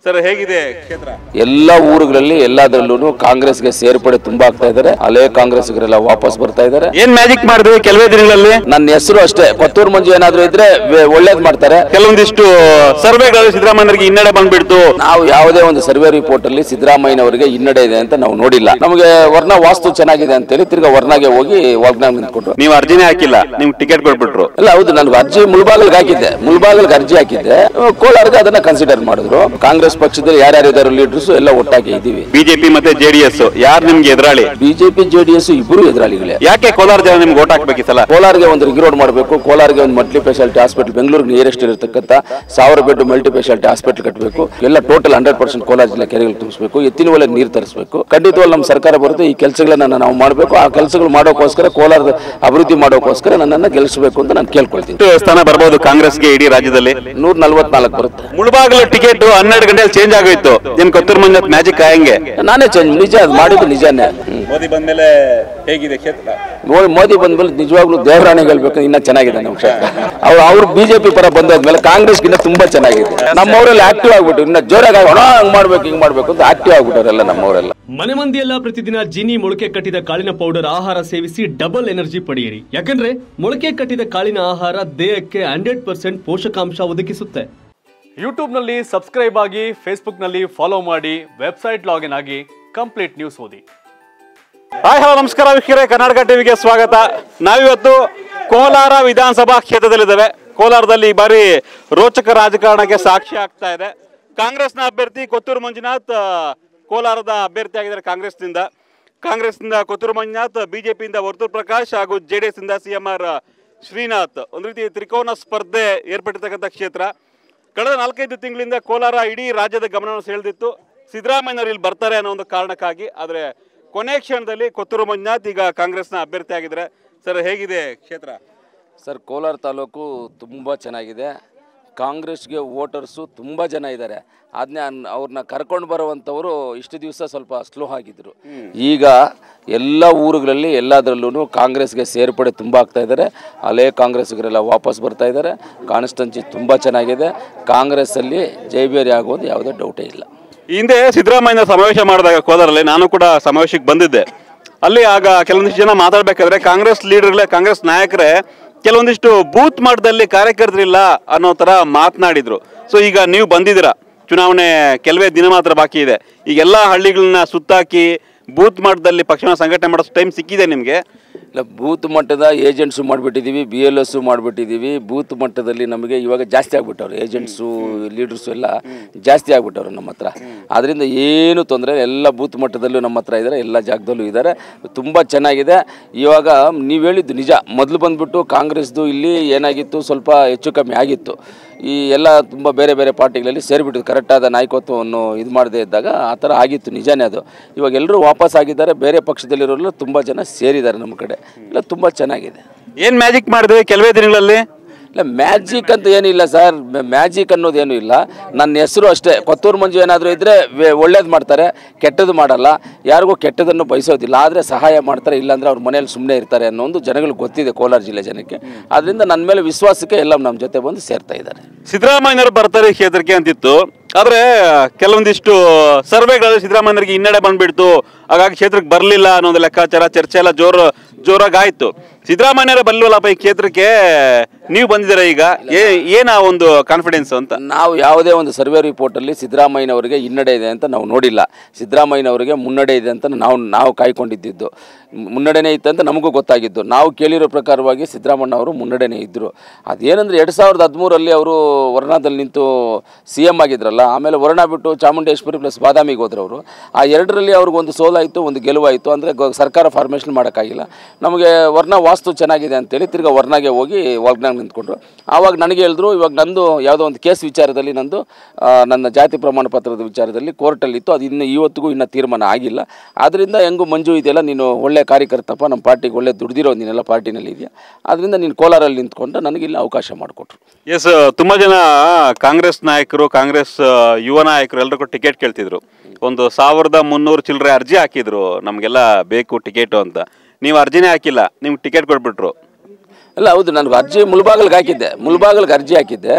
Sir ಹೇಗಿದೆ ಕ್ಷೇತ್ರ ಎಲ್ಲ ಊರುಗಳಲ್ಲಿ ಎಲ್ಲದರಲ್ಲೂ ಕಾಂಗ್ರೆಸ್ಗೆ ಸೇರ್ಪಡೆ ತುಂಬಾ ಆಗ್ತಾ ಇದ್ದಾರೆ ಹಳೆ ಕಾಂಗ್ರೆಸ್ಗರೆಲ್ಲ ವಾಪಸ್ ಬರ್ತಾ ಇದ್ದಾರೆ ಏನ್ ಮ್ಯಾಜಿಕ್ ಮಾಡಿದ್ವಿ ಕೆಲವೇ ದಿನಗಳಲ್ಲಿ ನನ್ನ ಹೆಸರು ಅಷ್ಟೇ ಕೊತ್ತೂರು ಮಂಜು ಏನಾದ್ರು ಇದ್ರೆ ವೆ- ಒಳ್ಳೇದ್ ಮಾಡ್ತಾರೆ ಕೆಲವೊಂದಿಷ್ಟು ಸರ್ವೆಗಳಲ್ಲಿ ಸಿದ್ದರಾಮಯ್ಯರಿಗೆ ಹಿನ್ನಡೆ ಬಂದ್ಬಿಡ್ತು ನಾವು ಯಾವುದೇ ಒಂದು ಸರ್ವೆ ರಿಪೋರ್ಟ್ ಅಲ್ಲಿ ಸಿದ್ದರಾಮಯ್ಯನವರಿಗೆ ಹಿನ್ನಡೆ ಇದೆ ಅಂತ ನಾವು ನೋಡಿಲ್ಲ ನಮಗೆ ವರ್ಣ ವಾಸ್ತು ಚೆನ್ನಾಗಿದೆ ಅಂತೇಳಿ ತಿರ್ಗಾ ವರ್ಣಗೆ ಹೋಗಿ ಒಗ್ನಾಗ ನಿಂತ್ಕೊಂಡ್ರು ನೀವು ಅರ್ಜಿನೇ ಹಾಕಿಲ್ಲ ನಿಮ್ಗೆ ಟಿಕೆಟ್ ಕೊಟ್ಬಿಟ್ರು ಇಲ್ಲ ಹೌದು ನನಗೆ ಅರ್ಜಿ ಮುಳ್ಬಾಗಿಲ್ಗೆ ಹಾಕಿದ್ದೆ ಮುಳ್ಬಾಗಿಲ್ಗೆ ಅರ್ಜಿ ಹಾಕಿದ್ದೆ ಕೋಲಾರ್ಗೆ ಅದನ್ನ ಕನ್ಸಿಡರ್ ಮಾಡಿದ್ರು ಕಾಂಗ್ರೆಸ್ ಪಕ್ಷದಲ್ಲಿ ಯಾರ್ಯಾರು ಇದಾರೆ ಲೀಡರ್ಸ್ ಎಲ್ಲ ಒಟ್ಟಾಗಿ ಇದ್ದೀವಿ ಬಿಜೆಪಿ ಮತ್ತೆ ಜೆಡಿಎಸ್ ಯಾರು ನಿಮ್ಗೆ ಎದುರಾಳಿ ಬಿಜೆಪಿ ಜೆಡಿಎಸ್ ಇಬ್ಬರು ಎದುರಾಳಿಗಳೇ ಯಾಕೆ ಕೋಲಾರ ಜನ ನಿಮ್ಗೆ ಓಟ್ ಹಾಕ್ಬೇಕು ಈ ಸಲ ಕೋಲಾರ್ಗೆ ಒಂದು ರಿಂಗ್ ರೋಡ್ ಮಾಡಬೇಕು ಕೋಲಾರ್ಗೆ ಒಂದು ಮಲ್ಟಿ ಸ್ಪೆಷಾಲಿಟಿ ಹಾಸ್ಪಿಟಲ್ ಬೆಂಗಳೂರಿಗೆ ನಿಯರೆಸ್ಟ್ ಇರತಕ್ಕಂಥ ಸಾವಿರ ಬೆಡ್ ಮಲ್ಟಿ ಸ್ಪೆಷಾಲಿಟಿ ಹಾಸ್ಪಿಟಲ್ ಕಟ್ಟಬೇಕು ಎಲ್ಲ ಟೋಟಲ್ ಹಂಡ್ರೆಡ್ ಪರ್ಸೆಂಟ್ ಕೋಲಾರ ಜಿಲ್ಲೆ ಕೆರೆಗಳು ತುಂಬಿಸಬೇಕು ಎತ್ತಿನ ಒಳ್ಳೆ ನೀರು ತರಿಸಬೇಕು ಖಂಡಿತವಾಗಿ ನಮ್ಮ ಸರ್ಕಾರ ಬರುತ್ತೆ ಈ ಕೆಲಸಗಳನ್ನ ನಾವು ಮಾಡಬೇಕು ಆ ಕೆಲಸಗಳು ಮಾಡೋಕ್ಕೋಸ್ಕರ ಕೋಲಾರದ ಅಭಿವೃದ್ಧಿ ಮಾಡೋಕ್ಕೋಸ್ಕರ ನನ್ನನ್ನು ಗೆಲ್ಲಿಸಬೇಕು ಅಂತ ನಾನು ಕೇಳ್ಕೊಳ್ತೀನಿ ಎಷ್ಟು ಸ್ಥಾನ ಬರ್ಬೋದು ಕಾಂಗ್ರೆಸ್ಗೆ ಇಡೀ ರಾಜ್ಯದಲ್ಲಿ ನೂರ ನಲ್ವತ್ನಾಲ್ಕು ಬರುತ್ತೆ ಮುಳಬಾಗಿಲು ಟಿಕೆಟ್ ಹನ್ನೆರಡು ಗಂಟೆಯಲ್ಲಿ ಚೇಂಜ್ ಆಗೋಯ್ತು ನಿಮ್ ಕೊತ್ತೂರು ಮಂಜತ್ ಮ್ಯಾಜಿಕ್ ಹೆಂಗೆ ನಾನೇ ಚೇಂಜ್ ನಿಜ ಅದು ಮಾಡಿದ್ದು ನಿಜಾನೇ ಹ್ಮ್. ಮೋದಿ ಬಂದ್ಮೇಲೆ ಹೇಗಿದೆ ಕ್ಷೇತ್ರ ಮೋ- ಮೋದಿ ಬಂದ್ಮೇಲೆ ನಿಜವಾಗ್ಲೂ ದೇವರಾಣೆ ಹೇಳ್ಬೇಕು ಇನ್ನ ಚೆನ್ನಾಗಿದೆ ನಮ್ಮ ಕ್ಷೇತ್ರ ಅವ್ರು ಅವ್ರು ಬಿಜೆಪಿ ಪರ ಬಂದಾದ್ಮೇಲೆ ಕಾಂಗ್ರೆಸ್ಗಿನ್ನ ತುಂಬಾ ಚೆನ್ನಾಗಿದೆ ನಮ್ಮವರೆಲ್ಲ ಆಕ್ಟಿವ್ ಆಗ್ಬಿಟ್ಟು ಇನ್ನ ಜೋರಾಗಿ ಹಣ ಹಂಗ್ ಮಾಡ್ಬೇಕು ಹಿಂಗ್ ಮಾಡ್ಬೇಕು ಅಂತ ಆಕ್ಟಿವ್ ಆಗ್ಬಿಟ್ಟವರೆಲ್ಲ ನಮ್ಮವರೆಲ್ಲ ಮನೆ ಮಂದಿಯೆಲ್ಲ ಪ್ರತಿದಿನ ಜೀನಿ ಮೊಳಕೆ ಕಟ್ಟಿದ ಕಾಳಿನ ಪೌಡರ್ ಆಹಾರ ಸೇವಿಸಿ ಡಬಲ್ ಎನರ್ಜಿ ಪಡೆಯಿರಿ ಯಾಕಂದ್ರೆ ಮೊಳಕೆ ಕಟ್ಟಿದ ಕಾಳಿನ ಆಹಾರ ದೇಹಕ್ಕೆ ಹಂಡ್ರೆಡ್ ಪರ್ಸೆಂಟ್ ಪೋಷಕಾಂಶ ಒದಗಿಸುತ್ತೆ ಯೂಟ್ಯೂಬ್ನಲ್ಲಿ ಸಬ್ಸ್ಕ್ರೈಬ್ ಆಗಿ ಫೇಸ್ಬುಕ್ನಲ್ಲಿ ಫಾಲೋ ಮಾಡಿ ವೆಬ್ಸೈಟ್ ಲಾಗಿನ್ ಆಗಿ ಕಂಪ್ಲೀಟ್ ನ್ಯೂಸ್ ಓದಿ ಹಾಯ್ ಹಲೋ ನಮಸ್ಕಾರ ವೀಕ್ಷಕರೇ ಕರ್ನಾಟಕ ಟಿವಿಗೆ ಸ್ವಾಗತ ನಾವಿವತ್ತು ಕೋಲಾರ ವಿಧಾನಸಭಾ ಕ್ಷೇತ್ರದಲ್ಲಿದ್ದೇವೆ ಕೋಲಾರದಲ್ಲಿ ಈ ಬಾರಿ ರೋಚಕ ರಾಜಕಾರಣಕ್ಕೆ ಸಾಕ್ಷಿ ಆಗ್ತಾ ಇದೆ ಕಾಂಗ್ರೆಸ್ನ ಅಭ್ಯರ್ಥಿ ಕೊತ್ತೂರು ಮಂಜುನಾಥ್ ಆ, ಕೋಲಾರದ ಅಭ್ಯರ್ಥಿಯಾಗಿದ್ದಾರೆ ಕಾಂಗ್ರೆಸ್ನಿಂದ ಕಾಂಗ್ರೆಸ್ನಿಂದ ಕೊತ್ತೂರು ಮಂಜುನಾಥ್ ಬಿಜೆಪಿಯಿಂದ ವರ್ತೂರ್ ಪ್ರಕಾಶ್ ಹಾಗೂ ಜೆ ಡಿ ಎಸ್ ಇಂದ ಸಿ ಎಂ ಆರ್ ಶ್ರೀನಾಥ್ ಒಂದು ರೀತಿ ತ್ರಿಕೋನ ಸ್ಪರ್ಧೆ ಏರ್ಪಟ್ಟಿರ್ತಕ್ಕಂಥ ಕ್ಷೇತ್ರ ಕಳೆದ ನಾಲ್ಕೈದು ತಿಂಗಳಿಂದ ಕೋಲಾರ ಇಡೀ ರಾಜ್ಯದ ಗಮನವನ್ನು ಸೆಳೆದಿತ್ತು ಸಿದ್ದರಾಮಯ್ಯನವರು ಇಲ್ಲಿ ಬರ್ತಾರೆ ಅನ್ನೋ ಒಂದು ಕಾರಣಕ್ಕಾಗಿ ಆದರೆ ಕೊನೆ ಕ್ಷಣದಲ್ಲಿ ಕೊತ್ತೂರು ಮಂಜುನಾಥ್ ಈಗ ಕಾಂಗ್ರೆಸ್ನ ಅಭ್ಯರ್ಥಿ ಆಗಿದ್ದಾರೆ ಸರ್ ಹೇಗಿದೆ ಕ್ಷೇತ್ರ ಸರ್ ಕೋಲಾರ ತಾಲೂಕು ತುಂಬ ಚೆನ್ನಾಗಿದೆ ಕಾಂಗ್ರೆಸ್ಗೆ ವೋಟರ್ಸು ತುಂಬ ಜನ ಇದ್ದಾರೆ ಅದನ್ನ ಅವ್ರನ್ನ ಕರ್ಕೊಂಡು ಬರುವಂಥವರು ಇಷ್ಟು ದಿವಸ ಸ್ವಲ್ಪ ಸ್ಲೋ ಆಗಿದ್ರು ಈಗ ಎಲ್ಲ ಊರುಗಳಲ್ಲಿ ಎಲ್ಲದರಲ್ಲೂ ಕಾಂಗ್ರೆಸ್ಗೆ ಸೇರ್ಪಡೆ ತುಂಬ ಆಗ್ತಾ ಇದ್ದಾರೆ ಹಳೆ ಕಾಂಗ್ರೆಸ್ಗರೆಲ್ಲ ವಾಪಸ್ ಬರ್ತಾ ಇದ್ದಾರೆ ಕಾನ್ಸ್ಟೆನ್ಸಿ ತುಂಬ ಚೆನ್ನಾಗಿದೆ ಕಾಂಗ್ರೆಸ್ಸಲ್ಲಿ ಜೈಬೇರಿ ಆಗೋದು ಯಾವುದೇ ಡೌಟೇ ಇಲ್ಲ ಈ ಹಿಂದೆ ಸಿದ್ದರಾಮಯ್ಯ ಸಮಾವೇಶ ಮಾಡಿದಾಗ ಕೋಲಾರಲ್ಲಿ ನಾನು ಕೂಡ ಸಮಾವೇಶಕ್ಕೆ ಬಂದಿದ್ದೆ ಅಲ್ಲಿ ಆಗ ಕೆಲವೊಂದಿಷ್ಟು ಜನ ಮಾತಾಡ್ಬೇಕಾದ್ರೆ ಕಾಂಗ್ರೆಸ್ ಲೀಡರ್ಗಳೇ ಕಾಂಗ್ರೆಸ್ ನಾಯಕರೇ ಕೆಲವೊಂದಿಷ್ಟು ಬೂತ್ ಮಟ್ಟದಲ್ಲಿ ಕಾರ್ಯಕರ್ತರಿಲ್ಲ ಅನ್ನೋ ತರ ಮಾತನಾಡಿದ್ರು ಸೊ ಈಗ ನೀವು ಬಂದಿದ್ದೀರಾ ಚುನಾವಣೆ ಕೆಲವೇ ದಿನ ಮಾತ್ರ ಬಾಕಿ ಇದೆ ಈಗ ಎಲ್ಲ ಹಳ್ಳಿಗಳನ್ನ ಸುತ್ತಾಕಿ ಬೂತ್ ಮಟ್ಟದಲ್ಲಿ ಪಕ್ಷನ ಸಂಘಟನೆ ಮಾಡೋ ಟೈಮ್ ಸಿಕ್ಕಿದೆ ನಿಮಗೆ ಇಲ್ಲ ಬೂತ್ ಮಟ್ಟದ ಏಜೆಂಟ್ಸು ಮಾಡಿಬಿಟ್ಟಿದ್ದೀವಿ ಬಿ ಎಲ್ ಎಸ್ಸು ಮಾಡಿಬಿಟ್ಟಿದ್ದೀವಿ ಬೂತ್ ಮಟ್ಟದಲ್ಲಿ ನಮಗೆ ಇವಾಗ ಜಾಸ್ತಿ ಆಗ್ಬಿಟ್ಟವ್ರು ಏಜೆಂಟ್ಸು ಲೀಡರ್ಸು ಎಲ್ಲ ಜಾಸ್ತಿ ಆಗ್ಬಿಟ್ಟವ್ರು ನಮ್ಮ ಹತ್ರ ಅದರಿಂದ ಏನು ತೊಂದರೆ ಎಲ್ಲ ಬೂತ್ ಮಟ್ಟದಲ್ಲೂ ನಮ್ಮ ಹತ್ರ ಇದ್ದಾರೆ ಎಲ್ಲ ಜಾಗದಲ್ಲೂ ಇದ್ದಾರೆ ತುಂಬ ಚೆನ್ನಾಗಿದೆ ಇವಾಗ ನೀವು ಹೇಳಿದ್ದು ನಿಜ ಮೊದಲು ಬಂದ್ಬಿಟ್ಟು ಕಾಂಗ್ರೆಸ್ದು ಇಲ್ಲಿ ಏನಾಗಿತ್ತು ಸ್ವಲ್ಪ ಹೆಚ್ಚು ಕಮ್ಮಿ ಆಗಿತ್ತು ಈ ಎಲ್ಲ ತುಂಬ ಬೇರೆ ಬೇರೆ ಪಾರ್ಟಿಗಳಲ್ಲಿ ಸೇರಿಬಿಟ್ಟಿದ್ದು ಕರೆಕ್ಟಾದ ನಾಯಕತ್ವವನ್ನು ಇದು ಮಾಡದೇ ಇದ್ದಾಗ ಆ ಥರ ಆಗಿತ್ತು ನಿಜಾನೇ ಅದು ಇವಾಗ ಎಲ್ಲರೂ ವಾಪಸ್ ಆಗಿದ್ದಾರೆ ಬೇರೆ ಪಕ್ಷದಲ್ಲಿರೋರು ತುಂಬ ಜನ ಸೇರಿದ್ದಾರೆ ನಮ್ಮ ಕಡೆ ಎಲ್ಲ ತುಂಬ ಚೆನ್ನಾಗಿದೆ ಏನ್ ಮ್ಯಾಜಿಕ್ ಮಾಡಿದ್ವಿ ಕೆಲವೇ ದಿನಗಳಲ್ಲಿ ಇಲ್ಲ ಮ್ಯಾಜಿಕ್ ಅಂತ ಏನಿಲ್ಲ ಸರ್ ಮ್ಯಾಜಿಕ್ ಅನ್ನೋದೇನು ಇಲ್ಲ ನನ್ನ ಹೆಸರು ಅಷ್ಟೇ ಕೊತ್ತೂರು ಮಂಜು ಏನಾದರೂ ಇದ್ದರೆ ಒಳ್ಳೇದು ಮಾಡ್ತಾರೆ ಕೆಟ್ಟದ್ದು ಮಾಡಲ್ಲ ಯಾರಿಗೂ ಕೆಟ್ಟದನ್ನು ಬಯಸೋದಿಲ್ಲ ಆದರೆ ಸಹಾಯ ಮಾಡ್ತಾರೆ ಇಲ್ಲಾಂದರೆ ಅವ್ರ ಮನೇಲಿ ಸುಮ್ಮನೆ ಇರ್ತಾರೆ ಅನ್ನೋ ಒಂದು ಜನಗಳಿಗೆ ಗೊತ್ತಿದೆ ಕೋಲಾರ ಜಿಲ್ಲೆ ಜನಕ್ಕೆ ಅದರಿಂದ ನನ್ನ ಮೇಲೆ ವಿಶ್ವಾಸಕ್ಕೆ ಎಲ್ಲ ನಮ್ಮ ಜೊತೆ ಬಂದು ಸೇರ್ತಾ ಇದ್ದಾರೆ ಸಿದ್ದರಾಮಯ್ಯನವರು ಬರ್ತಾರೆ ಈ ಕ್ಷೇತ್ರಕ್ಕೆ ಅಂತಿತ್ತು ಆದ್ರೆ ಕೆಲವೊಂದಿಷ್ಟು ಸರ್ವೆಗಳಲ್ಲಿ ಸಿದ್ದರಾಮಯ್ಯನವರಿಗೆ ಹಿನ್ನಡೆ ಬಂದ್ಬಿಡ್ತು ಹಾಗಾಗಿ ಕ್ಷೇತ್ರಕ್ಕೆ ಬರಲಿಲ್ಲ ಅನ್ನೋ ಒಂದು ಲೆಕ್ಕಾಚಾರ ಚರ್ಚೆ ಎಲ್ಲ ಜೋರು ಜೋರಾಗಿ ಆಯ್ತು ಸಿದ್ದರಾಮಯ್ಯರೇ ಬರಲಿಲ್ಲಪ್ಪ ಈ ಕ್ಷೇತ್ರಕ್ಕೆ ನೀವು ಬಂದಿದ್ದೀರಾ ಈಗ ಏ- ಏನ ಒಂದು ಕಾನ್ಫಿಡೆನ್ಸ್ ಅಂತ ನಾವು ಯಾವುದೇ ಒಂದು ಸರ್ವೆ ರಿಪೋರ್ಟಲ್ಲಿ ಸಿದ್ದರಾಮಯ್ಯನವರಿಗೆ ಹಿನ್ನಡೆ ಇದೆ ಅಂತ ನಾವು ನೋಡಿಲ್ಲ ಸಿದ್ದರಾಮಯ್ಯನವರಿಗೆ ಮುನ್ನಡೆ ಇದೆ ಅಂತ ನಾವು ನಾವು ಕಾಯ್ಕೊಂಡಿದ್ದು ಮುನ್ನಡೆನೇ ಇತ್ತು ಅಂತ ನಮಗೂ ಗೊತ್ತಾಗಿದ್ದು ನಾವು ಕೇಳಿರೋ ಪ್ರಕಾರವಾಗಿ ಸಿದ್ದರಾಮಣ್ಣ ಅವರು ಮುನ್ನಡೆನೇ ಇದ್ದರು ಅದೇನಂದ್ರೆ ಎರಡು ಸಾವಿರದ ಹದಿಮೂರಲ್ಲಿ ಅವರು ವರ್ಣದಲ್ಲಿ ನಿಂತು ಸಿ ಎಮ್ ಆಗಿದ್ರಲ್ಲ ಆಮೇಲೆ ವರ್ಣ ಬಿಟ್ಟು ಚಾಮುಂಡೇಶ್ವರಿ ಪ್ಲಸ್ ಬಾದಾಮಿಗೆ ಹೋದ್ರು ಅವರು ಆ ಎರಡರಲ್ಲಿ ಅವ್ರಿಗೊಂದು ಸೋಲಾಯಿತು ಒಂದು ಗೆಲುವಾಯಿತು ಅಂದರೆ ಸರ್ಕಾರ ಫಾರ್ಮೇಷನ್ ಮಾಡೋಕ್ಕಾಗಿಲ್ಲ ನಮಗೆ ವರ್ಣ ವಾಸ್ತು ಚೆನ್ನಾಗಿದೆ ಅಂತೇಳಿ ತಿರ್ಗಾ ವರ್ಣಗೆ ಹೋಗಿ ಒಗ್ನಾಗ ನಿಂತ್ಕೊಂಡ್ರು ಆವಾಗ ನನಗೆ ಹೇಳಿದ್ರು ಇವಾಗ ನಂದು ಯಾವುದೋ ಒಂದು ಕೇಸ್ ವಿಚಾರದಲ್ಲಿ ನಂದು ಆ, ನನ್ನ ಜಾತಿ ಪ್ರಮಾಣ ಪತ್ರದ ವಿಚಾರದಲ್ಲಿ ಕೋರ್ಟಲ್ಲಿ ಇತ್ತು ಅದು ಇನ್ನು ಇವತ್ತಿಗೂ ಇನ್ನೂ ತೀರ್ಮಾನ ಆಗಿಲ್ಲ ಆದ್ದರಿಂದ ಹೆಂಗು ಮಂಜು ಇದೆಯಲ್ಲ ನೀನು ಒಳ್ಳೆ ಕಾರ್ಯಕರ್ತಪ್ಪ ನಮ್ಮ ಪಾರ್ಟಿಗೆ ಒಳ್ಳೆ ದುಡ್ದಿರೋ ನೀನೆಲ್ಲ ಪಾರ್ಟಿನಲ್ಲಿ ಇದೆಯಾ ಅದರಿಂದ ನೀನು ಕೋಲಾರಲ್ಲಿ ನಿಂತ್ಕೊಂಡು ನನಗೆ ಇಲ್ಲಿ ಅವಕಾಶ ಮಾಡಿಕೊಟ್ರು ಎಸ್ ತುಂಬಾ ಜನ ಕಾಂಗ್ರೆಸ್ ನಾಯಕರು ಕಾಂಗ್ರೆಸ್ ಆ, ಯುವ ನಾಯಕರು ಎಲ್ಲರಿಗೂ ಟಿಕೆಟ್ ಕೇಳ್ತಿದ್ರು ಒಂದು ಸಾವಿರದ ಮುನ್ನೂರು ಚಿಲ್ಲರೆ ಅರ್ಜಿ ಹಾಕಿದ್ರು ನಮಗೆಲ್ಲ ಬೇಕು ಟಿಕೆಟು ಅಂತ ನೀವು ಅರ್ಜಿನೇ ಹಾಕಿಲ್ಲ ನಿಮ್ಗೆ ಟಿಕೆಟ್ ಕೊಟ್ಬಿಟ್ರು ಅಲ್ಲ ಹೌದು ನಾನು ಅರ್ಜಿ ಮುಲ್ಬಾಗಿಲ್ಗೆ ಹಾಕಿದ್ದೆ ಮುಲ್ಬಾಗಿಲ್ಗೆ ಅರ್ಜಿ ಹಾಕಿದ್ದೆ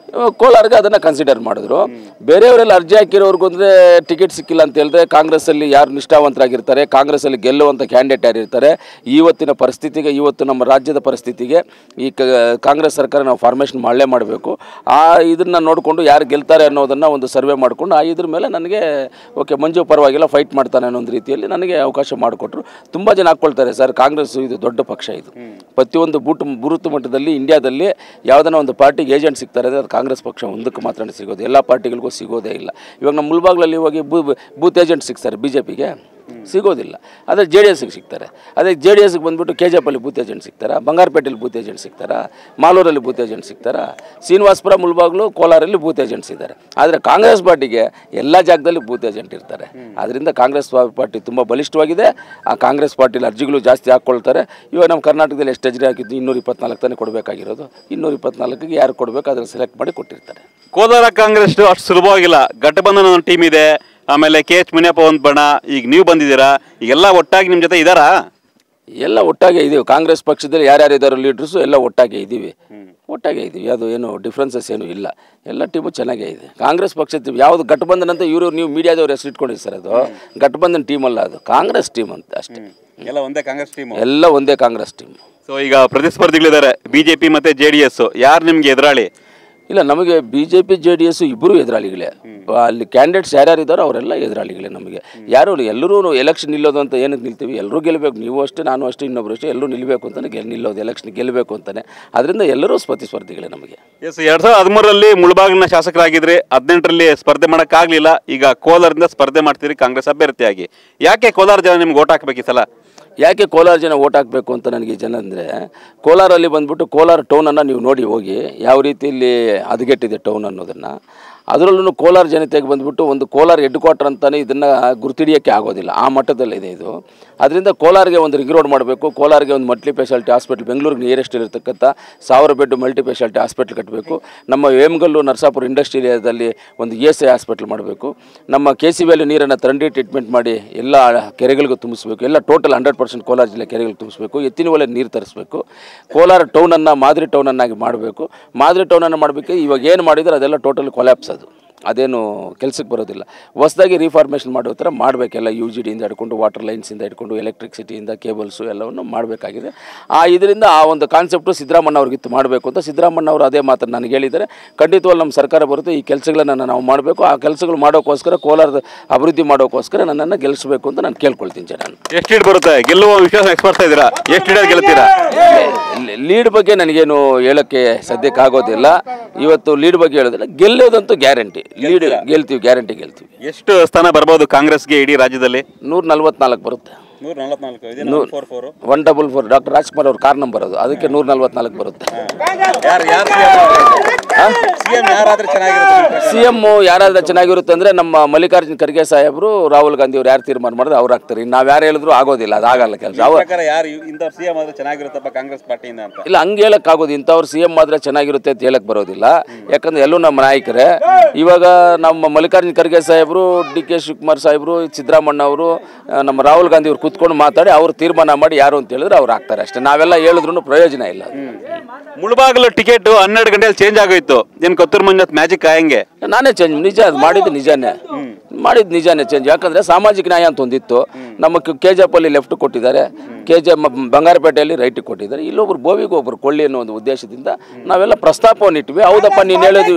ಕೋಲಾರ್ಗೆ ಅದನ್ನು ಕನ್ಸಿಡರ್ ಮಾಡಿದ್ರು ಬೇರೆಯವರೆಲ್ಲ ಅರ್ಜಿ ಹಾಕಿರೋರ್ಗು ಅಂದರೆ ಟಿಕೆಟ್ ಸಿಕ್ಕಿಲ್ಲ ಅಂತ ಹೇಳಿದ್ರೆ ಕಾಂಗ್ರೆಸ್ಸಲ್ಲಿ ಯಾರು ನಿಷ್ಠಾವಂತರಾಗಿರ್ತಾರೆ ಕಾಂಗ್ರೆಸ್ಸಲ್ಲಿ ಗೆಲ್ಲುವಂಥ ಕ್ಯಾಂಡಿಡೇಟ್ ಯಾರು ಇರ್ತಾರೆ ಇವತ್ತಿನ ಪರಿಸ್ಥಿತಿಗೆ ಇವತ್ತು ನಮ್ಮ ರಾಜ್ಯದ ಪರಿಸ್ಥಿತಿಗೆ ಈ ಕ ಕಾಂಗ್ರೆಸ್ ಸರ್ಕಾರ ನಾವು ಫಾರ್ಮೇಷನ್ ಮಾಡಲೇ ಮಾಡಬೇಕು ಆ ಇದನ್ನು ನೋಡಿಕೊಂಡು ಯಾರು ಗೆಲ್ತಾರೆ ಅನ್ನೋದನ್ನು ಒಂದು ಸರ್ವೆ ಮಾಡಿಕೊಂಡು ಆ ಇದ್ರ ಮೇಲೆ ನನಗೆ ಓಕೆ ಮಂಜು ಪರವಾಗಿಲ್ಲ ಫೈಟ್ ಮಾಡ್ತಾನೆ ಅನ್ನೋ ಒಂದು ರೀತಿಯಲ್ಲಿ ನನಗೆ ಅವಕಾಶ ಮಾಡಿಕೊಟ್ರು ತುಂಬ ಜನ ಹಾಕ್ಕೊಳ್ತಾರೆ ಸರ್ ಕಾಂಗ್ರೆಸ್ ಇದು ದೊಡ್ಡ ಪಕ್ಷ ಇದು ಪ್ರತಿಯೊಂದು ಬೂಟ್ ಬೂತ್ ಮಟ್ಟದಲ್ಲಿ ಇಂಡಿಯಾದಲ್ಲಿ ಯಾವುದನ್ನ ಒಂದು ಪಾರ್ಟಿಗೆ ಏಜೆಂಟ್ ಸಿಗ್ತಾರೆ ಅಂದರೆ ಅದು ಕಾಂಗ್ರೆಸ್ ಪಕ್ಷ ಒಂದಕ್ಕೆ ಮಾತ್ರ ಸಿಗೋದು ಎಲ್ಲ ಪಾರ್ಟಿಗಳಿಗೂ ಸಿಗೋದೇ ಇಲ್ಲ ಇವಾಗ ನಮ್ಮ ಮುಲ್ಬಾಗ್ಲಲ್ಲಿ ಹೋಗಿ ಬೂ ಬೂತ್ ಏಜೆಂಟ್ ಸಿಗ್ತಾರೆ ಬಿ ಜೆ ಪಿಗೆ ಸಿಗೋದಿಲ್ಲ ಅದೇ ಜೆ ಡಿ ಎಸ್ಗೆ ಸಿಗ್ತಾರೆ ಅದೇ ಜೆ ಡಿ ಎಸ್ಗೆ ಬಂದುಬಿಟ್ಟು ಕೆ ಜಿ ಎಫಲ್ಲಿ ಬೂತ್ ಏಜೆಂಟ್ ಸಿಗ್ತಾರಾ ಬಂಗಾರಪೇಟೆಯಲ್ಲಿ ಬೂತ್ ಏಜೆಂಟ್ ಸಿಗ್ತಾರಾ ಮಾಲೂರಲ್ಲಿ ಬೂತ್ ಏಜೆಂಟ್ ಸಿಗ್ತಾರಾ ಶ್ರೀನಿವಾಸಪುರ ಮುಲ್ಬಾಗ್ಲು ಕೋಲಾರಲ್ಲಿ ಬೂತ್ ಏಜೆಂಟ್ಸ್ ಇದ್ದಾರೆ ಆದರೆ ಕಾಂಗ್ರೆಸ್ ಪಾರ್ಟಿಗೆ ಎಲ್ಲ ಜಾಗದಲ್ಲಿ ಬೂತ್ ಏಜೆಂಟ್ ಇರ್ತಾರೆ ಅದರಿಂದ ಕಾಂಗ್ರೆಸ್ ಪಾರ್ಟಿ ತುಂಬ ಬಲಿಷ್ಠವಾಗಿದೆ ಆ ಕಾಂಗ್ರೆಸ್ ಪಾರ್ಟಿಲಿ ಅರ್ಜಿಗಳು ಜಾಸ್ತಿ ಹಾಕ್ಕೊಳ್ತಾರೆ ಇವಾಗ ನಮ್ಮ ಕರ್ನಾಟಕದಲ್ಲಿ ಎಷ್ಟು ಅರ್ಜಿ ಹಾಕಿದ್ದು ಇನ್ನೂರ ಇಪ್ಪತ್ನಾಲ್ಕು ತಾನೇ ಕೊಡಬೇಕಾಗಿರೋದು ಇನ್ನೂರ ಇಪ್ಪತ್ನಾಲ್ಕಿಗೆ ಯಾರು ಕೊಡಬೇಕು ಅದನ್ನು ಸೆಲೆಕ್ಟ್ ಮಾಡಿ ಕೊಟ್ಟಿರ್ತಾರೆ ಕೋಲಾರ ಕಾಂಗ್ರೆಸ್ ಅಷ್ಟು ಸುಲಭವಾಗಿಲ್ಲ ಗಠಬಂಧನ ಒಂದು ಟೀಮ್ ಇದೆ ಆಮೇಲೆ ಕೆ ಎಚ್ ಮುನಿಯಪ್ಪ ಒಂದು ಬಣ ಈಗ ನೀವು ಬಂದಿದ್ದೀರಾ ಈಗೆಲ್ಲ ಒಟ್ಟಾಗಿ ನಿಮ್ಮ ಜೊತೆ ಇದ್ದಾರಾ ಎಲ್ಲ ಒಟ್ಟಾಗೆ ಇದೀವಿ ಕಾಂಗ್ರೆಸ್ ಪಕ್ಷದಲ್ಲಿ ಯಾರ್ಯಾರು ಇದ್ದಾರೋ ಲೀಡ್ರಸ್ಸು ಎಲ್ಲ ಒಟ್ಟಾಗೆ ಇದ್ದೀವಿ ಒಟ್ಟಾಗೆ ಇದ್ದೀವಿ ಅದು ಏನು ಡಿಫ್ರೆನ್ಸಸ್ ಏನು ಇಲ್ಲ ಎಲ್ಲ ಟೀಮು ಚೆನ್ನಾಗೇ ಇದೆ ಕಾಂಗ್ರೆಸ್ ಪಕ್ಷದ ಯಾವುದು ಗಠಬಂಧನ್ ಅಂತ ಇವರು ನೀವು ಮೀಡಿಯಾದವ್ರು ಹೆಸರು ಇಟ್ಕೊಂಡಿರಿ ಸರ್ ಅದು ಗಠಬಂಧನ್ ಟೀಮ್ ಅಲ್ಲ ಅದು ಕಾಂಗ್ರೆಸ್ ಟೀಮ್ ಅಂತ ಅಷ್ಟೇ ಎಲ್ಲ ಒಂದೇ ಕಾಂಗ್ರೆಸ್ ಟೀಮ್ ಎಲ್ಲ ಒಂದೇ ಕಾಂಗ್ರೆಸ್ ಟೀಮ್ ಸೊ ಈಗ ಪ್ರತಿಸ್ಪರ್ಧಿಗಳಿದ್ದಾರೆ ಬಿಜೆಪಿ ಮತ್ತೆ ಜೆ ಡಿ ಎಸ್ ಯಾರು ನಿಮ್ಗೆ ಎದುರಾಳಿ ಇಲ್ಲ ನಮಗೆ B J P J D S ಇಬ್ಬರು ಎದುರಾಳಿಗಳೇ ಅಲ್ಲಿ ಕ್ಯಾಂಡಿಡೇಟ್ಸ್ ಯಾರ್ಯಾರು ಇದ್ದಾರೋ ಅವರೆಲ್ಲ ಎದುರಾಳಿಗಳೇ ನಮಗೆ ಯಾರು ಎಲ್ಲರೂ ಎಲೆಕ್ಷನ್ ನಿಲ್ಲೋದು ಅಂತ ಏನಕ್ಕೆ ನಿಲ್ತೀವಿ ಎಲ್ಲರೂ ಗೆಲ್ಲಬೇಕು ನೀವು ಅಷ್ಟೇ ನಾನು ಅಷ್ಟೇ ಇನ್ನೊಬ್ರು ಅಷ್ಟೇ ಎಲ್ಲರೂ ನಿಲ್ಲಬೇಕು ಅಂತಾನೆ ಗೆಲ್ ನಿಲ್ಲೋದು ಎಲೆಕ್ಷನ್ ಗೆಲ್ಲಬೇಕು ಅಂತಾನೆ ಅದರಿಂದ ಎಲ್ಲರೂ ಪ್ರತಿಸ್ಪರ್ಧಿಗಳೇ ನಮಗೆ ಎಸ್ ಎರಡ್ ಸಾವಿರದ ಹದಿಮೂರರಲ್ಲಿ ಮುಳಬಾಗಿಲಿನ ಶಾಸಕರಾಗಿದ್ರಿ ಹದಿನೆಂಟರಲ್ಲಿ ಸ್ಪರ್ಧೆ ಮಾಡೋಕ್ಕಾಗಲಿಲ್ಲ ಈಗ ಕೋಲಾರದಿಂದ ಸ್ಪರ್ಧೆ ಮಾಡ್ತೀರಿ ಕಾಂಗ್ರೆಸ್ ಅಭ್ಯರ್ಥಿಯಾಗಿ ಯಾಕೆ ಕೋಲಾರ ಜನ ನಿಮ್ಗೆ ಓಟ್ ಹಾಕ್ಬೇಕು ಈ ಸಲ ಯಾಕೆ ಕೋಲಾರ ಜನ ಓಟ್ ಹಾಕಬೇಕು ಅಂತ ನನಗೆ ಜನ ಅಂದರೆ ಕೋಲಾರಲ್ಲಿ ಬಂದ್ಬಿಟ್ಟು ಕೋಲಾರ ಟೌನನ್ನು ನೀವು ನೋಡಿ ಹೋಗಿ ಯಾವ ರೀತಿಯಲ್ಲಿ ಹದಗೆಟ್ಟಿದೆ ಟೌನ್ ಅನ್ನೋದನ್ನು ಅದರಲ್ಲೂ ಕೋಲಾರ ಜನತೆಗೆ ಬಂದ್ಬಿಟ್ಟು ಒಂದು ಕೋಲಾರ ಹೆಡ್ ಕ್ವಾರ್ಟರ್ ಅಂತಲೇ ಇದನ್ನು ಗುರ್ತಿಡಿಯೋಕ್ಕೆ ಆಗೋದಿಲ್ಲ ಆ ಮಟ್ಟದಲ್ಲಿದೆ ಇದು ಅದರಿಂದ ಕೋಲಾರಿಗೆ ಒಂದು ರಿಂಗ್ ರೋಡ್ ಮಾಡಬೇಕು ಕೋಲಾರಿಗೆ ಒಂದು ಮಲ್ಟಿ ಸ್ಪೆಷಾಲಿಟಿ ಹಾಸ್ಪಿಟ್ಲ್ ಬೆಂಗಳೂರಿಗೆ ನಿಯರೆಸ್ಟ್ ಇರತಕ್ಕಂಥ ಸಾವಿರ ಬೆಡ್ ಮಲ್ಟಿ ಸ್ಪೆಷಾಲಿಟಿ ಹಾಸ್ಪಿಟ್ಲ್ ಕಟ್ಟಬೇಕು ನಮ್ಮ ವೇಮಗಲ್ಲು ನರಸಾಪುರ ಇಂಡಸ್ಟ್ರಿ ಏರಿಯಾದಲ್ಲಿ ಒಂದು ಇ ಎಸ್ ಐ ಹಾಸ್ಪಿಟ್ಲ್ ಮಾಡಬೇಕು ನಮ್ಮ ಕೆ ಸಿ ವ್ಯಾಲಿ ನೀರನ್ನು ತಂಡಿ ಟ್ರೀಟ್ಮೆಂಟ್ ಮಾಡಿ ಎಲ್ಲ ಕೆರೆಗಳಿಗೂ ತುಂಬಿಸ್ಬೇಕು ಎಲ್ಲ ಟೋಟಲ್ ಹಂಡ್ರೆಡ್ ಪರ್ಸೆಂಟ್ ಕೋಲಾರ ಜಿಲ್ಲೆ ಕೆರೆಗಳಿಗೆ ತುಂಬಿಸ್ಬೇಕು ಎತ್ತಿನ ಒಲೆ ನೀರು ತರಿಸ್ಬೇಕು ಕೋಲಾರ ಟೌನನ್ನು ಮಾದರಿ ಟೌನನ್ನಾಗಿ ಮಾಡಬೇಕು ಮಾದರಿ ಟೌನನ್ನು ಮಾಡಬೇಕು ಇವಾಗ ಏನು ಮಾಡಿದ್ರೆ ಅದೆಲ್ಲ ಟೋಟಲ್ ಕೊಲ್ಯಾಪ್ಸ್ ಅದು ಅದೇನು ಕೆಲಸಕ್ಕೆ ಬರೋದಿಲ್ಲ ಹೊಸದಾಗಿ ರೀಫಾರ್ಮೇಷನ್ ಮಾಡೋ ಥರ ಮಾಡಬೇಕೆಲ್ಲ ಯು ಜಿ ಡಿಯಿಂದ ಹಿಡ್ಕೊಂಡು ವಾಟರ್ ಲೈನ್ಸಿಂದ ಹಿಡ್ಕೊಂಡು ಎಲೆಕ್ಟ್ರಿಸಿಟಿಯಿಂದ ಕೇಬಲ್ಸು ಎಲ್ಲವನ್ನು ಮಾಡಬೇಕಾಗಿದೆ ಆ ಇದರಿಂದ ಆ ಒಂದು ಕಾನ್ಸೆಪ್ಟು ಸಿದ್ದರಾಮಣ್ಣ ಅವ್ರಿಗಿತ್ತು ಮಾಡಬೇಕು ಅಂತ ಸಿದ್ದರಾಮಣ್ಣ ಅವರು ಅದೇ ಮಾತನ್ನು ನನಗೆ ಹೇಳಿದ್ದಾರೆ ಖಂಡಿತವಾಗಿ ನಮ್ಮ ಸರ್ಕಾರ ಬರುತ್ತೆ ಈ ಕೆಲಸಗಳನ್ನು ನಾವು ಮಾಡಬೇಕು ಆ ಕೆಲಸಗಳು ಮಾಡೋಕ್ಕೋಸ್ಕರ ಕೋಲಾರದ ಅಭಿವೃದ್ಧಿ ಮಾಡೋಕ್ಕೋಸ್ಕರ ನನ್ನನ್ನು ಗೆಲ್ಲಿಸಬೇಕು ಅಂತ ನಾನು ಕೇಳ್ಕೊಳ್ತೀನಿ ಜನ ಎಷ್ಟು ಲೀಡ್ ಬರುತ್ತೆ ಗೆಲ್ಲುವ ವಿಶ್ವಾಸ ಎಕ್ಸ್ಪರ್ಟ್ ಇದ್ದೀರಾ ಎಷ್ಟು ಲೀಡ್ ಗೆಲ್ತೀರಾ ಲೀಡ್ ಬಗ್ಗೆ ನನಗೇನು ಹೇಳೋಕ್ಕೆ ಸದ್ಯಕ್ಕೆ ಆಗೋದಿಲ್ಲ ಇವತ್ತು ಲೀಡ್ ಬಗ್ಗೆ ಹೇಳೋದಿಲ್ಲ ಗೆಲ್ಲೋದಂತೂ ಗ್ಯಾರಂಟಿ ಲೀಡ್ ಗೆಲ್ತೀವಿ ಗ್ಯಾರಂಟಿ ಗೆಲ್ತೀವಿ ಎಷ್ಟು ಸ್ಥಾನ ಬರ್ಬೋದು ಕಾಂಗ್ರೆಸ್ಗೆ ಇಡೀ ರಾಜ್ಯದಲ್ಲಿ ನೂರ ನಲ್ವತ್ನಾಲ್ಕು ಬರುತ್ತೆ ನೂರ ನಲವತ್ನಾಲ್ಕು ನೂರ್ one double four doctor Rajkumar ಅವ್ರ ಕಾರ್ ನಂಬರ್ ಅದು ಅದಕ್ಕೆ ನೂರ ನಲ್ವತ್ನಾಲ್ಕು ಬರುತ್ತೆ ಯಾರು ಯಾರು ಸಿ ಎಂ ಯಾರಾದ್ರೆ ಚೆನ್ನಾಗಿರುತ್ತೆ ಸಿ ಎಮ್ ಯಾರಾದ್ರೆ ಚೆನ್ನಾಗಿರುತ್ತೆ ಅಂದರೆ ನಮ್ಮ ಮಲ್ಲಿಕಾರ್ಜುನ್ ಖರ್ಗೆ ಸಾಹೇಬರು ರಾಹುಲ್ ಗಾಂಧಿ ಅವ್ರು ಯಾರು ತೀರ್ಮಾನ ಮಾಡಿದ್ರೆ ಅವ್ರು ಆಗ್ತಾರೆ ಇನ್ನು ನಾವು ಯಾರು ಹೇಳಿದ್ರು ಆಗೋದಿಲ್ಲ ಅದಾಗಲ್ಲ ಕೆಲಸ ಅವ ಪ್ರಕಾರ ಯಾರು ಇಂಥವ್ರು ಸಿ ಎಂ ಆದ್ರೆ ಚೆನ್ನಾಗಿರುತ್ತಪ್ಪ ಕಾಂಗ್ರೆಸ್ ಪಾರ್ಟಿಯಿಂದ ಅಂತ ಇಲ್ಲ ಹಂಗೆ ಹೇಳಕ್ ಆಗೋದು ಇಂಥವ್ರು ಸಿ ಎಂ ಆದ್ರೆ ಚೆನ್ನಾಗಿರುತ್ತೆ ಅಂತ ಹೇಳಕ್ ಬರೋದಿಲ್ಲ ಯಾಕಂದ್ರೆ ಎಲ್ಲೂ ನಮ್ಮ ನಾಯಕರೇ ಇವಾಗ ನಮ್ಮ ಮಲ್ಲಿಕಾರ್ಜುನ್ ಖರ್ಗೆ ಸಾಹೇಬರು ಡಿ ಕೆ ಶಿವಕುಮಾರ್ ಸಾಹೇಬರು ಸಿದ್ದರಾಮಣ್ಣ ಅವರು ಆ, ನಮ್ಮ ರಾಹುಲ್ ಗಾಂಧಿ ಅವ್ರು ಕೂತ್ಕೊಂಡು ಮಾತಾಡಿ ಅವ್ರು ತೀರ್ಮಾನ ಮಾಡಿ ಯಾರು ಅಂತ ಹೇಳಿದ್ರೆ ಅವ್ರು ಆಗ್ತಾರೆ ಅಷ್ಟೇ ನಾವೆಲ್ಲ ಹೇಳಿದ್ರು ಪ್ರಯೋಜನ ಇಲ್ಲ ಅದು. ಮುಳಬಾಗಿಲು ಟಿಕೆಟ್ ಹನ್ನೆರಡು ಗಂಟೆಯಲ್ಲಿ ಚೇಂಜ್ ಆಗೋಯ್ತು ಏನ್ ಕೊತ್ತೂರು ಮಂಜುನಾಥ್ ಮ್ಯಾಜಿಕ್ ಹೆಂಗೆ ನಾನೇ ಚೇಂಜ್ ನಿಜ ಅದು ಮಾಡಿದ್ದು ನಿಜಾನೇ ಮಾಡಿದ್ದು ನಿಜಾನೇ ಚೇಂಜ್ ಯಾಕಂದ್ರೆ ಸಾಮಾಜಿಕ ನ್ಯಾಯ ಅಂತ ಒಂದಿತ್ತು ನಮ್ಮ ಕೆ ಜಿ ಅಲ್ಲಿ ಲೆಫ್ಟ್ ಕೊಟ್ಟಿದ್ದಾರೆ ಕೆ ಜಿ ಬಂಗಾರಪೇಟೆಯಲ್ಲಿ ರೈಟ್ ಕೊಟ್ಟಿದ್ದಾರೆ ಇಲ್ಲೊಬ್ರು ಬೋವಿಗೆ ಒಬ್ರು ಕೊಳ್ಳಿ ಅನ್ನೋ ಒಂದು ಉದ್ದೇಶದಿಂದ ನಾವೆಲ್ಲ ಪ್ರಸ್ತಾಪವನ್ನು ಇಟ್ವಿ ಹೌದಪ್ಪ ನೀನು ಹೇಳೋದು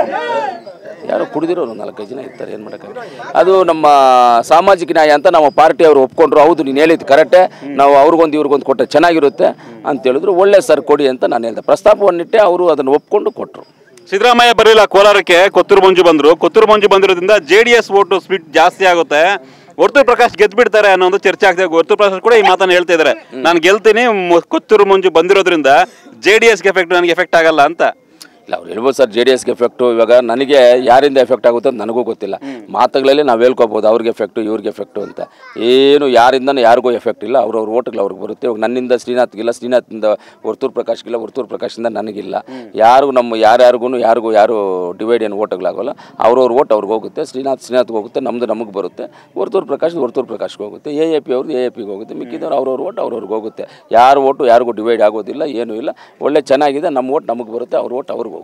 ಯಾರೋ ಕುಡಿದಿರೋರು ನಾಲ್ಕೈದು ಜನ ಇರ್ತಾರೆ ಏನು ಮಾಡೋಕ್ಕಾಗಲ್ಲ ಅದು ನಮ್ಮ ಸಾಮಾಜಿಕ ನ್ಯಾಯ ಅಂತ ನಮ್ಮ ಪಾರ್ಟಿ ಅವರು ಒಪ್ಕೊಂಡ್ರು ಹೌದು ನೀನು ಹೇಳಿದ್ದು ಕರೆಕ್ಟೇ ನಾವು ಅವ್ರಿಗೊಂದು ಇವ್ರಿಗೊಂದು ಕೊಟ್ಟರೆ ಚೆನ್ನಾಗಿರುತ್ತೆ ಅಂತ ಹೇಳಿದ್ರು ಒಳ್ಳೆ ಸರ್ ಕೊಡಿ ಅಂತ ನಾನು ಹೇಳಿದೆ ಪ್ರಸ್ತಾಪವನ್ನಿಟ್ಟೆ ಅವರು ಅದನ್ನು ಒಪ್ಕೊಂಡು ಕೊಟ್ಟರು ಸಿದ್ದರಾಮಯ್ಯ ಬರಲಿಲ್ಲ ಕೋಲಾರಕ್ಕೆ ಕೊತ್ತೂರು ಮಂಜು ಬಂದ್ರು ಕೊತ್ತೂರು ಮಂಜು ಬಂದಿರೋದ್ರಿಂದ J D S vote speed ಜಾಸ್ತಿ ಆಗುತ್ತೆ ವರ್ತೂರ್ ಪ್ರಕಾಶ್ ಗೆದ್ದು ಬಿಡ್ತಾರೆ ಅನ್ನೋ ಒಂದು ಚರ್ಚೆ ಆಗ್ತಿದೆ ವರ್ತೂರ್ ಪ್ರಕಾಶ್ ಕೂಡ ಈ ಮಾತನ್ನ ಹೇಳ್ತಾ ಇದ್ದಾರೆ ನಾನು ಗೆಲ್ತೀನಿ ಮ- ಕೊತ್ತೂರು ಮಂಜು ಬಂದಿರೋದ್ರಿಂದ ಜೆ ಡಿ ಎಸ್ಗೆ ಎಫೆಕ್ಟ್ ನನಗೆ ಎಫೆಕ್ಟ್ ಆಗಲ್ಲ ಅಂತ ಇಲ್ಲ ಅವ್ರು ಹೇಳ್ಬೋದು ಸರ್ ಜೆ ಡಿ ಎಸ್ಗೆ ಎಫೆಕ್ಟು ಇವಾಗ ನನಗೆ ಯಾರಿಂದ ಎಫೆಕ್ಟ್ ಆಗುತ್ತೆ ಅಂತ ನನಗೂ ಗೊತ್ತಿಲ್ಲ ಮಾತುಗಳಲ್ಲಿ ನಾವು ಹೇಳ್ಕೊಬೋದು ಅವ್ರಿಗೆ ಎಫೆಕ್ಟು ಇವ್ರಿಗೆ ಎಫೆಕ್ಟು ಅಂತ ಏನು ಯಾರಿಂದನೂ ಯಾರಿಗೂ ಎಫೆಕ್ಟ್ ಇಲ್ಲ ಅವ್ರವ್ರ ಓಟ್ಗಳು ಅವ್ರಿಗೆ ಬರುತ್ತೆ ಇವಾಗ ನನ್ನಿಂದ ಶ್ರೀನಾಥ್ಗಿಲ್ಲ ಶ್ರೀನಾಥ್ನಿಂದ ವರ್ತೂರ್ ಪ್ರಕಾಶ್ಗಿಲ್ಲ ವರ್ತೂರ್ ಪ್ರಕಾಶಿಂದ ನನಗಿಲ್ಲ ಯಾರಿಗೂ ನಮ್ಮ ಯಾರ್ಯಾರಿಗೂ ಯಾರಿಗೂ ಯಾರು ಡಿವೈಡ್ ಏನು ಓಟ್ಗಳಾಗೋಲ್ಲ ಅವ್ರವ್ರ ಓಟ್ ಅವ್ರಿಗೆ ಹೋಗುತ್ತೆ ಶ್ರೀನಾಥ್ ಶ್ರೀನಾಥ್ಗೆ ಹೋಗುತ್ತೆ ನಮ್ಮದು ನಮಗೆ ಬರುತ್ತೆ ವರ್ತೂರ್ ಪ್ರಕಾಶ್ ವರ್ತೂರ್ ಪ್ರಕಾಶ್ಗೆ ಹೋಗುತ್ತೆ ಎ ಎ ಪಿ ಅವ್ರದ್ದು ಎ ಎ ಪಿಗೆ ಹೋಗುತ್ತೆ ಮಿಕ್ಕಿದವ್ರು ಅವ್ರವ್ರ ಓಟ್ ಅವ್ರವ್ರಿಗೆ ಹೋಗುತ್ತೆ ಯಾರು ಓಟು ಯಾರಿಗೂ ಡಿವೈಡ್ ಆಗೋದಿಲ್ಲ ಏನೂ ಇಲ್ಲ ಒಳ್ಳೆ ಚೆನ್ನಾಗಿದೆ ನಮ್ಮ ಓಟ್ ನಮಗೆ ಬರುತ್ತೆ ಅವ್ರ ಓಟ್ ಅವ್ರಿಗೆ ಹೋಗುತ್ತೆ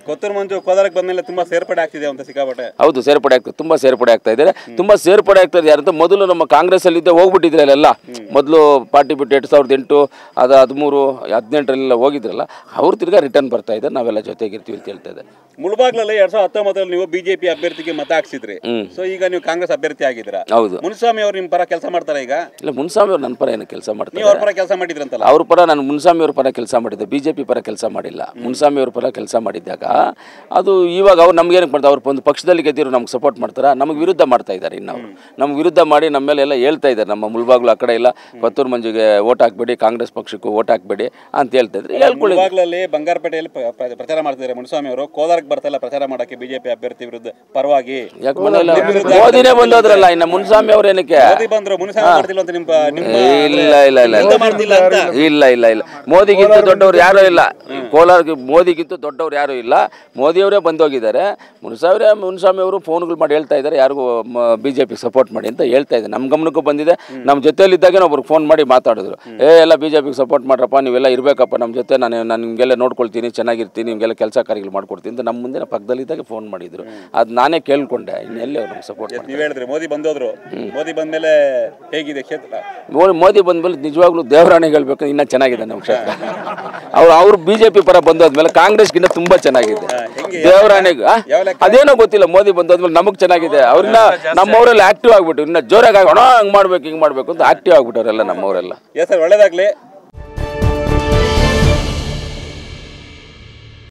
ಕೊತ್ತೂರು ಮಂಜು ಕೋಲಾರಕ್ಕೆ ಬಂದ್ಮೇಲೆ ತುಂಬಾ ಸೇರ್ಪಡೆ ಆಗ್ತಿದೆ ಅಂತ ಸಿಕ್ಕಾಪಟ್ಟೆ ಹೌದು ಸೇರ್ಪಡೆ ಆಗ್ತದೆ ತುಂಬಾ ಸೇರ್ಪಡೆ ಆಗ್ತಾ ಇದ್ದಾರೆ ತುಂಬಾ ಸೇರ್ಪಡೆ ಆಗ್ತದೆ ಯಾರಂತ ಮೊದಲು ನಮ್ಮ ಕಾಂಗ್ರೆಸ್ ಅಲ್ಲಿ ಇದ್ದ ಹೋಗ್ಬಿಟ್ಟಿದ್ರಲ್ಲ ಮೊದಲು ಪಾರ್ಟಿ ಬಿಟ್ಟು ಎರಡು ಸಾವಿರದ ಎಂಟು ಅದು ಹದಿಮೂರು ಹದಿನೆಂಟರಲ್ಲೆಲ್ಲ ಹೋಗಿದ್ರಲ್ಲ ಅವ್ರು ತಿರ್ಗಾ ರಿಟರ್ನ್ ಬರ್ತಾ ಇದ್ದಾರೆ ನಾವೆಲ್ಲ ಜೊತೆಗಿರ್ತೀವಿ ಅಂತ ಹೇಳ್ತಾ ಇದೆ ಮುಳಬಾಗ್ಲಲ್ಲಿ ಎರಡ್ ಸಾವಿರದ ಹತ್ತೊಂಬತ್ತರಲ್ಲಿ ನೀವು ಬಿಜೆಪಿ ಅಭ್ಯರ್ಥಿಗೆ ಮತ ಹಾಕ್ಸಿದ್ರಿ ಸೊ ಈಗ ನೀವು ಕಾಂಗ್ರೆಸ್ ಅಭ್ಯರ್ಥಿ ಆಗಿದ್ದೀರಾ ಹೌದು ಮುನಿಸ್ವಾಮಿ ಅವ್ರು ನಿಮ್ ಪರ ಕೆಲಸ ಮಾಡ್ತಾರೆ ಈಗ ಇಲ್ಲ ಮುನ್ಸ್ವಾಮಿ ಅವ್ರು ನನ್ನ ಪರ ಏನು ಕೆಲಸ ಮಾಡ್ತಾರೆ ನೀವು ಅವ್ರ ಪರ ಕೆಲಸ ಮಾಡಿದ್ರಂತಲ್ಲ ಅವ್ರ ಪರ ನಾನು ಮುನ್ಸ್ವಾಮಿ ಅವ್ರ ಪರ ಕೆಲಸ ಮಾಡಿದ್ದೆ ಬಿ ಜೆ ಪಿ ಪರ ಕೆಲಸ ಮಾಡಿಲ್ಲ ಮುನ್ಸ್ವಾಮಿ ಅವ್ರ ಪರ ಕೆಲಸ ಮಾಡಿದ್ದಾಗ ಅದು ಇವಾಗ ಅವ್ರು ನಮ್ಗೇನಕ್ಕೆ ಮಾಡ್ತಾರೆ ಅವ್ರು ಒಂದು ಪಕ್ಷದಲ್ಲಿ ಗೆದ್ದಿರೋ ನಮ್ಗೆ ಸಪೋರ್ಟ್ ಮಾಡ್ತಾರ ನಮಗೆ ವಿರುದ್ಧ ಮಾಡ್ತಾ ಇದ್ದಾರೆ ಇನ್ನು ಅವರು ನಮ್ಗೆ ವಿರುದ್ಧ ಮಾಡಿ ನಮ್ಮ ಮೇಲೆ ಎಲ್ಲ ಹೇಳ್ತಾ ಇದ್ದಾರೆ ನಮ್ಮ ಮುಲ್ಬಾಗ್ಲು ಆ ಕಡೆ ಇಲ್ಲ ಕೊತ್ತೂರು ಮಂಜುಗೆ ಓಟ್ ಹಾಕ್ಬೇಡಿ ಕಾಂಗ್ರೆಸ್ ಪಕ್ಷಕ್ಕೂ ಓಟ್ ಹಾಕ್ಬೇಡಿ ಅಂತ ಹೇಳ್ತಾ ಇದ್ರು ಹೇಳ್ಕೊಳ್ಳಿ ಮುಳಬಾಗ್ಲಲ್ಲಿ ಬಂಗಾರಪೇಟೆಯಲ್ಲಿ ಪ- ಪ್ರ- ಪ್ರಚಾರ ಮಾಡ್ತಿದ್ದಾರೆ ಮುನಿಸ್ವಾಮಿ ಅವರು ಕೋಲಾರಕ್ಕೆ ಬರ್ತಾ ಇಲ್ಲ ಪ್ರಚಾರ ಮಾಡಕ್ಕೆ ಬಿಜೆಪಿ ಅಭ್ಯರ್ಥಿ ವಿರುದ್ಧ ಪರವಾಗಿ ಯಾಕೆ ಬಂದಿಲ್ಲ ಮೋದಿನೇ ಬಂದೋದ್ರಲ್ಲ ಇನ್ನು ಮುನ್ಸ್ವಾಮಿ ಅವ್ರು ಏನಕ್ಕೆ ಮೋದಿ ಬಂದ್ರು ಮುನಿಸ್ವಾಮಿ ಮಾಡ್ತಿಲ್ಲ ಅಂತ ನಿಮ್ಮ ನಿಮ್ಮ ಇಲ್ಲ ಇಲ್ಲ ಇಲ್ಲ ವಿರುದ್ಧ ಮಾಡ್ತಿಲ್ಲ ಅಂತ ಇಲ್ಲ ಇಲ್ಲ ಇಲ್ಲ ಮೋದಿಗಿಂತ ದೊಡ್ಡವ್ರು ಯಾರೂ ಇಲ್ಲ ಕೋಲಾರ ಮೋದಿಗಿಂತ ದೊಡ್ಡವ್ರು ಯಾರೂ ಇಲ್ಲ ಮೋದಿಯವರೇ ಬಂದೋಗಿದ್ದಾರೆ ಮುನ್ಸ್ವಾಮಿ ಮುನ್ಸ್ವಾಮಿ ಅವರು ಫೋನ್ಗಳು ಮಾಡಿ ಹೇಳ್ತಾ ಇದ್ದಾರೆ ಯಾರಿಗೂ ಬಿ ಜೆ ಪಿ ಸಪೋರ್ಟ್ ಮಾಡಿ ಅಂತ ಹೇಳ್ತಾ ಇದ್ದಾರೆ ನಮ್ಮ ಗಮನಕ್ಕೂ ಬಂದಿದೆ ನಮ್ಮ ಜೊತೆಯಲ್ಲಿದ್ದಾಗೆ ಒಬ್ರು ಫೋನ್ ಮಾಡಿ ಮಾತಾಡಿದ್ರು ಏ ಎಲ್ಲ ಬಿ ಜೆ ಪಿಗೆ ಸಪೋರ್ಟ್ ಮಾಡ್ರಪ್ಪ ನೀವೆಲ್ಲ ಇರಬೇಕಪ್ಪ ನಮ್ಮ ಜೊತೆ ನಾನು ನಾನು ನಿಮಗೆಲ್ಲ ನೋಡ್ಕೊಳ್ತೀನಿ ಚೆನ್ನಾಗಿರ್ತೀನಿ ನಿಮಗೆಲ್ಲ ಕೆಲಸ ಕಾರ್ಯಗಳು ಮಾಡ್ಕೊಡ್ತೀನಿ ಅಂತ ನಮ್ಮ ಮುಂದೆ ನಮ್ಮ ಪಕ್ಕದಲ್ಲಿದ್ದಾಗ ಫೋನ್ ಮಾಡಿದ್ರು ಅದು ನಾನೇ ಕೇಳ್ಕೊಂಡೆ ಇನ್ನೆಲ್ಲಿ ಅವ್ರು ನಮ್ಗೆ ಸಪೋರ್ಟ್ ಮಾಡಿ ನೀವ್ ಹೇಳಿದ್ರಿ ಮೋದಿ ಬಂದೋದ್ರು ಮೋದಿ ಬಂದ್ಮೇಲೆ ಹೇಗಿದೆ ಕ್ಷೇತ್ರ ಮೋ- ಮೋದಿ ಬಂದ್ಮೇಲೆ ನಿಜವಾಗ್ಲೂ ದೇವರಾಣೆ ಹೇಳ್ಬೇಕು ಇನ್ನೂ ಚೆನ್ನಾಗಿದೆ ನಮ್ಮ ಕ್ಷೇತ್ರ ಅವ್ರು ಅವ್ರು ಬಿ ಜೆ ಪಿ ಪರ ಬಂದೋದ್ಮೇಲೆ ಕಾಂಗ್ರೆಸ್ಗಿನ್ನ ತುಂಬಾ ಚೆನ್ನಾಗಿದೆ ದೇವರಾಣೆಗೆ ಆ? ಅದೇನೋ ಗೊತ್ತಿಲ್ಲ ಮೋದಿ ಬಂದೋದ್ಮೇಲೆ ನಮಗೆ ಚೆನ್ನಾಗಿದೆ ಅವ್ರನ್ನ ನಮ್ಮವರೆಲ್ಲ ಆಕ್ಟಿವ್ ಆಗ್ಬಿಟ್ಟು ಇನ್ನ ಜೋರಾಗಿ ಆಗಿ ಅಣ್ಣ ಹಂಗ್ ಮಾಡ್ಬೇಕು ಹಿಂಗ್ ಮಾಡ್ಬೇಕು ಅಂತ ಆಕ್ಟಿವ್ ಆಗ್ಬಿಟ್ಟವರೆಲ್ಲ ನಮ್ಮವರೆಲ್ಲ ಎಸ್ ಸರ್ ಒಳ್ಳೇದಾಗ್ಲಿ